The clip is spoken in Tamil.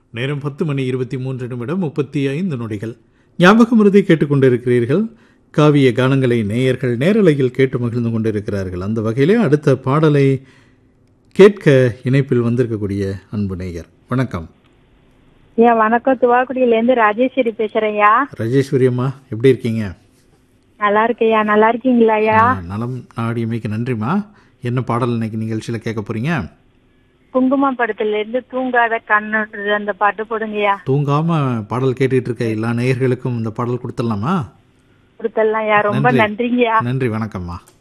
நேரம் பத்து மணி இருபத்தி மூன்று நிமிடம் முப்பத்தி ஐந்து நொடிகள் ஞாபகம் மருதி கேட்டுக்கொண்டிருக்கிறீர்கள் காவிய கானங்களை நேயர்கள் நேரலையில் கேட்டு மகிழ்ந்து கொண்டிருக்கிறார்கள் அந்த வகையிலே அடுத்த பாடலை கேட்க இணைப்பில் வந்திருக்கக்கூடிய அன்பு நேயர் வணக்கம் ஐயா வணக்கம் துவாக்குடியில இருந்து ராஜேஸ்வரி பேசுறேன்யா ராஜேஸ்வரி அம்மா எப்படி இருக்கீங்க நல்லா இருக்கேயா நல்லா இருக்கீங்களா ஐயா ஆ, நலம் நாடியமைக்கு நன்றிம்மா என்ன பாடல் இன்னைக்கு நிகழ்ச்சியில் கேட்க போறீங்க குங்குமம் படத்துல இருந்து தூங்காத கண்ணு அந்த பாட்டு போடுங்கய்யா தூங்காம பாடல் கேட்டுட்டு இருக்க எல்லா நேயர்களுக்கும் இந்த பாடல் கொடுத்துடலாமா கொடுத்தலாம் ஐயா ரொம்ப நன்றி. நன்றிங்கய்யா நன்றி வணக்கம்மா